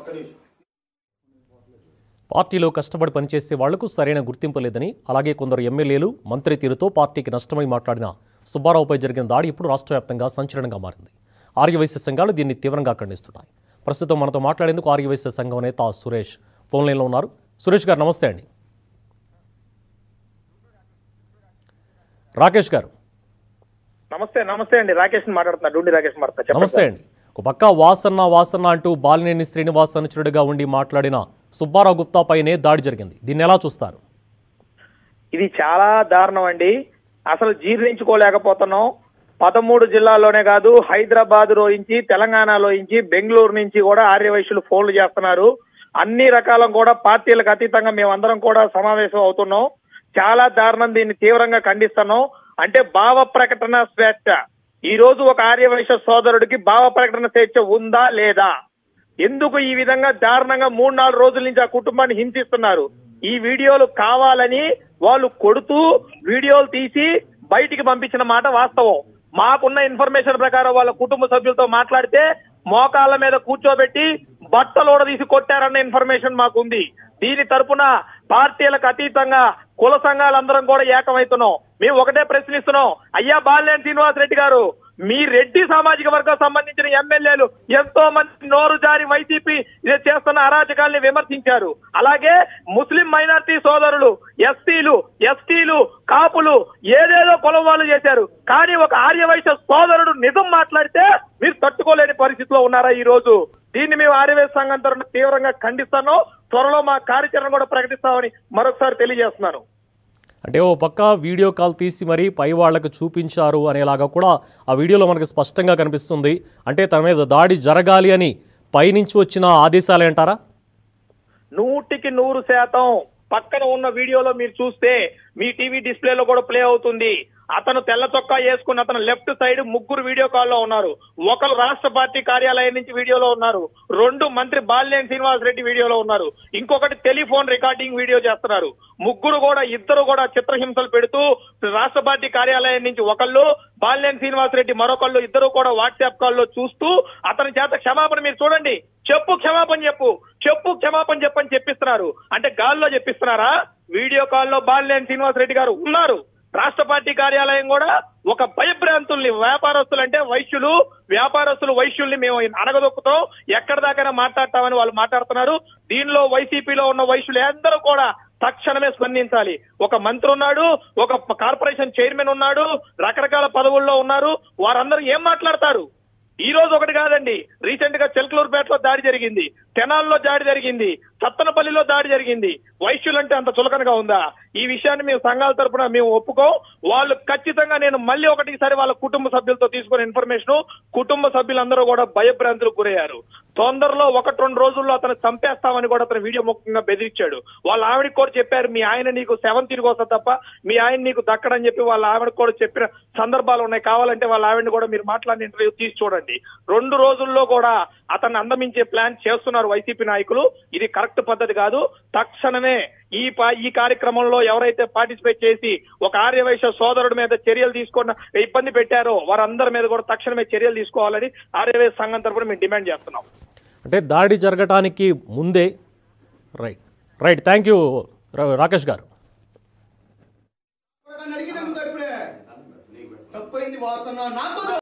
పార్టీలో కష్టపడి పనిచేసే వాళ్లకు సరైన గుర్తింపు లేదని అలాగే కొందరు ఎమ్మెల్యేలు మంత్రి తీరుతో పార్టీకి నష్టమై మాట్లాడిన సుబ్బారావుపై జరిగిన దాడి ఇప్పుడు రాష్ట్ర వ్యాప్తంగా సంచలనంగా మారింది ఆర్యవైశ్య సంఘాలు దీన్ని తీవ్రంగా ఖండిస్తున్నాయి ప్రస్తుతం మనతో మాట్లాడేందుకు ఆర్యవైశ్య సంఘం నేత సురేష్ ఫోన్ లైన్లో ఉన్నారు సురేష్ గారు నమస్తే అండి రాకేష్ గారు నమస్తే నమస్తే అండి రాకేష్ మాట్లాడుతున్నా డూండి రాకేష్ మాట్లాడుతున్నా చెప్పండి నమస్తే అండి ఒక పక్క వాసన్న వాసన్న అంటూ బాలినేని శ్రీనివాస్ అనుచరుడిగా ఉండి మాట్లాడిన సుబ్బారావు గుప్తా పైనే దాడి జరిగింది దీన్ని ఎలా చూస్తారు ఇది చాలా దారుణం అండి అసలు జీర్ణించుకోలేకపోతున్నాం పదమూడు జిల్లాల్లోనే కాదు హైదరాబాద్ నుంచి తెలంగాణలో నుంచి బెంగళూరు నుంచి కూడా ఆర్యవైశ్యులు ఫోన్లు చేస్తున్నారు అన్ని రకాల కూడా పార్టీలకు అతీతంగా మేమందరం కూడా సమావేశం అవుతున్నాం చాలా దారుణం దీన్ని తీవ్రంగా ఖండిస్తున్నాం అంటే భావ ప్రకటన స్వేచ్ఛ ఈ రోజు ఒక ఆర్యవైశ్య సోదరుడికి భావ ప్రకటన స్వేచ్ఛ ఉందా లేదా ఎందుకు ఈ విధంగా దారుణంగా మూడు నాలుగు రోజుల నుంచి ఆ కుటుంబాన్ని హింసిస్తున్నారు ఈ వీడియోలు కావాలని వాళ్ళు కొడుతూ వీడియోలు తీసి బయటికి పంపించిన మాట వాస్తవం మాకున్న ఇన్ఫర్మేషన్ ప్రకారం వాళ్ళ కుటుంబ సభ్యులతో మాట్లాడితే మోకాళ్ళ మీద కూర్చోబెట్టి బట్టలు తీసి కొట్టారన్న ఇన్ఫర్మేషన్ మాకు ఉంది దీని తరపున పార్టీలకు అతీతంగా కుల సంఘాలందరం కూడా ఏకమవుతున్నాం మేము ఒకటే ప్రశ్నిస్తున్నాం అయ్యా బాలినేని శ్రీనివాస్ రెడ్డి గారు మీ రెడ్డి సామాజిక వర్గం సంబంధించిన ఎమ్మెల్యేలు ఎంతో మంది నోరు జారి వైసీపీ ఇది చేస్తున్న అరాచకాల్ని విమర్శించారు అలాగే ముస్లిం మైనార్టీ సోదరులు ఎస్సీలు ఎస్టీలు కాపులు ఏదేదో కులం వాళ్ళు చేశారు కానీ ఒక ఆర్యవైశ్య సోదరుడు నిజం మాట్లాడితే మీరు తట్టుకోలేని పరిస్థితిలో ఉన్నారా ఈ రోజు దీన్ని మేము ఆర్యవైశ్య సంఘం తరఫున తీవ్రంగా ఖండిస్తున్నాం త్వరలో మా కార్యాచరణ కూడా ప్రకటిస్తామని మరొకసారి తెలియజేస్తున్నాను అంటే ఓ పక్క వీడియో కాల్ తీసి మరీ పై వాళ్ళకు చూపించారు అనేలాగా కూడా ఆ వీడియోలో మనకు స్పష్టంగా కనిపిస్తుంది అంటే తన మీద దాడి జరగాలి అని పైనుంచి వచ్చిన ఆదేశాలే అంటారా నూటికి నూరు శాతం పక్కన ఉన్న వీడియోలో మీరు చూస్తే మీ టీవీ డిస్ప్లేలో కూడా ప్లే అవుతుంది అతను తెల్ల చొక్కా వేసుకున్న అతను లెఫ్ట్ సైడ్ ముగ్గురు వీడియో కాల్లో ఉన్నారు ఒకరు రాష్ట్ర పార్టీ కార్యాలయం నుంచి వీడియోలో ఉన్నారు రెండు మంత్రి బాలినేని శ్రీనివాస్ రెడ్డి వీడియోలో ఉన్నారు ఇంకొకటి టెలిఫోన్ రికార్డింగ్ వీడియో చేస్తున్నారు ముగ్గురు కూడా ఇద్దరు కూడా చిత్రహింసలు పెడుతూ రాష్ట్ర పార్టీ కార్యాలయం నుంచి ఒకళ్ళు బాలినేని శ్రీనివాస్ రెడ్డి మరొకళ్ళు ఇద్దరు కూడా వాట్సాప్ కాల్లో చూస్తూ అతని చేత క్షమాపణ మీరు చూడండి చెప్పు క్షమాపణ చెప్పు చెప్పు క్షమాపణ చెప్పని చెప్పిస్తున్నారు అంటే గాల్లో చెప్పిస్తున్నారా వీడియో కాల్లో బాలినేని శ్రీనివాస్ రెడ్డి గారు ఉన్నారు రాష్ట్ర పార్టీ కార్యాలయం కూడా ఒక భయభ్రాంతుల్ని వ్యాపారస్తులు అంటే వైశ్యులు వ్యాపారస్తులు వైశ్యుల్ని మేము అడగదొక్కుతాం ఎక్కడ దాకైనా మాట్లాడతామని వాళ్ళు మాట్లాడుతున్నారు దీనిలో వైసీపీలో ఉన్న వైశ్యులు అందరూ కూడా తక్షణమే స్పందించాలి ఒక మంత్రి ఉన్నాడు ఒక కార్పొరేషన్ చైర్మన్ ఉన్నాడు రకరకాల పదవుల్లో ఉన్నారు వారందరూ ఏం మాట్లాడతారు ఈ రోజు ఒకటి కాదండి రీసెంట్ గా చిలకలూరుపేటలో దాడి జరిగింది తెనాల్లో దాడి జరిగింది సత్తనపల్లిలో దాడి జరిగింది వైశ్యులంటే అంత చులకనగా ఉందా ఈ విషయాన్ని మేము సంఘాల తరపున మేము ఒప్పుకోం వాళ్ళు ఖచ్చితంగా నేను మళ్ళీ ఒకటిసారి వాళ్ళ కుటుంబ సభ్యులతో తీసుకున్న ఇన్ఫర్మేషన్ కుటుంబ సభ్యులందరూ కూడా భయభ్రాంతులకు గురయ్యారు తొందరలో ఒకటి రెండు రోజుల్లో అతను చంపేస్తామని కూడా అతను వీడియో ముఖ్యంగా బెదిరించాడు వాళ్ళ ఆవిడకి కూడా చెప్పారు మీ ఆయన నీకు సెవెన్ తిరిగి వస్తా తప్ప మీ ఆయన నీకు దక్కడని చెప్పి వాళ్ళ ఆవిడకి కూడా చెప్పిన సందర్భాలు ఉన్నాయి కావాలంటే వాళ్ళ ఆవిడని కూడా మీరు మాట్లాడిన ఇంటర్వ్యూ తీసి చూడండి రెండు రోజుల్లో కూడా అతన్ని అందమించే ప్లాన్ చేస్తున్నారు వైసీపీ నాయకులు ఇది కరెక్ట్ పద్ధతి కాదు తక్షణమే ఈ పా- ఈ కార్యక్రమంలో ఎవరైతే పార్టిసిపేట్ చేసి ఒక ఆర్యవైశ్య సోదరుడి మీద చర్యలు తీసుకున్న ఇబ్బంది పెట్టారో వారందరి మీద కూడా తక్షణమే చర్యలు తీసుకోవాలని ఆర్యవైశ్య సంఘం తరఫున మేము డిమాండ్ చేస్తున్నాం అంటే దాడి జరగటానికి ముందే right right thank you Rakesh garu నరికినాం కదా ఇప్పుడే తప్పైంది వాసన నాకు